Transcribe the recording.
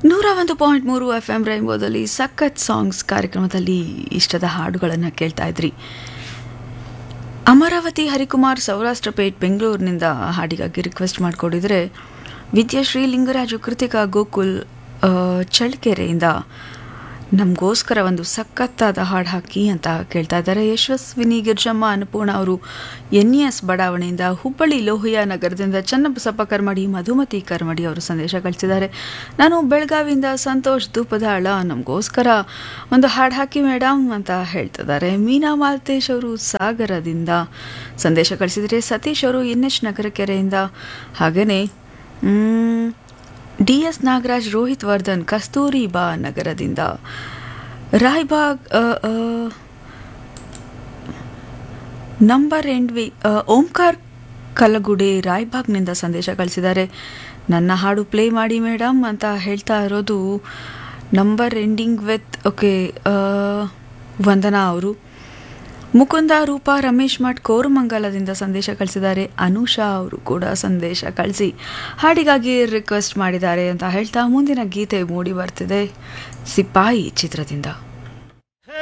ನೂರ ಒಂದು ಪಾಯಿಂಟ್ ಮೂರು ಎಫ್ ಎಂ ರೈನ್ಬೋದಲ್ಲಿ ಸಖತ್ ಸಾಂಗ್ಸ್ ಕಾರ್ಯಕ್ರಮದಲ್ಲಿ ಇಷ್ಟದ ಹಾಡುಗಳನ್ನು ಕೇಳ್ತಾ ಇದ್ರಿ ಅಮರಾವತಿ ಹರಿಕುಮಾರ್ ಸೌರಾಷ್ಟ್ರ ಪೇಟ್ ಬೆಂಗಳೂರಿನಿಂದ ಹಾಡಿಗಾಗಿ ರಿಕ್ವೆಸ್ಟ್ ಮಾಡಿಕೊಡಿದರೆ ವಿದ್ಯಾಶ್ರೀ ಲಿಂಗರಾಜು ಕೃತಿಕಾ ಗೋಕುಲ್ ಆ, ಚಳ್ಳಕೆರೆಯಿಂದ ನಮಗೋಸ್ಕರ ಒಂದು ಸಖತ್ತಾದ ಹಾಡು ಹಾಕಿ ಅಂತ ಕೇಳ್ತಾ ಇದ್ದಾರೆ ಯಶಸ್ವಿನಿ ಗಿರ್ಜಮ್ಮ ಅನ್ನಪೂರ್ಣ ಅವರು ಎನ್ ಎಸ್ ಬಡಾವಣೆಯಿಂದ ಹುಬ್ಬಳ್ಳಿ ಲೋಹಿಯಾ ನಗರದಿಂದ ಚನ್ನಬಸಪ್ಪ ಕರ್ಮಡಿ ಮಧುಮತಿ ಕರ್ಮಡಿ ಅವರು ಸಂದೇಶ ಕಳಿಸಿದ್ದಾರೆ ನಾನು ಬೆಳಗಾವಿಯಿಂದ ಸಂತೋಷ್ ಧೂಪದಾಳ ನಮಗೋಸ್ಕರ ಒಂದು ಹಾಡು ಹಾಕಿ ಮೇಡಮ್ ಅಂತ ಹೇಳ್ತಿದ್ದಾರೆ ಮೀನಾ ಮಾಲ್ತೇಶ್ ಅವರು ಸಾಗರದಿಂದ ಸಂದೇಶ ಕಳಿಸಿದರೆ ಸತೀಶ್ ಅವರು ಎನ್ ಎಚ್ ನಗರ ಕೆರೆಯಿಂದ ಹಾಗೆಯೇ ಡಿ ಎಸ್ ನಾಗರಾಜ್ ರೋಹಿತ್ ವರ್ಧನ್ ಕಸ್ತೂರಿ ಬಾ ನಗರದಿಂದ ರಾಯ್ಬಾಗ್ ಅ, ಅ, ನಂಬರ್ ಎಂಡ್ವಿ ಅ, ಓಂಕಾರ್ ಕಲಗುಡೆ ರಾಯ್ಬಾಗ್ನಿಂದ ಸಂದೇಶ ಕಳಿಸಿದ್ದಾರೆ ನನ್ನ ಹಾಡು ಪ್ಲೇ ಮಾಡಿ ಮೇಡಮ್ ಅಂತ ಹೇಳ್ತಾ ಇರೋದು number ending with okay Vandana ಅವರು ಮುಕುಂದ ರೂಪ ರಮೇಶ್ ಮಠ್ ಕೋರಮಂಗಲದಿಂದ ಸಂದೇಶ ಕಳಿಸಿದ್ದಾರೆ ಅನುಷಾ ಅವರು ಕೂಡ ಸಂದೇಶ ಕಳಿಸಿ ಹಾಡಿಗಾಗಿ ರಿಕ್ವೆಸ್ಟ್ ಮಾಡಿದ್ದಾರೆ ಅಂತ ಹೇಳ್ತಾ ಮುಂದಿನ ಗೀತೆ ಮೂಡಿ ಬರ್ತಿದೆ ಸಿಪಾಯಿ ಚಿತ್ರದಿಂದ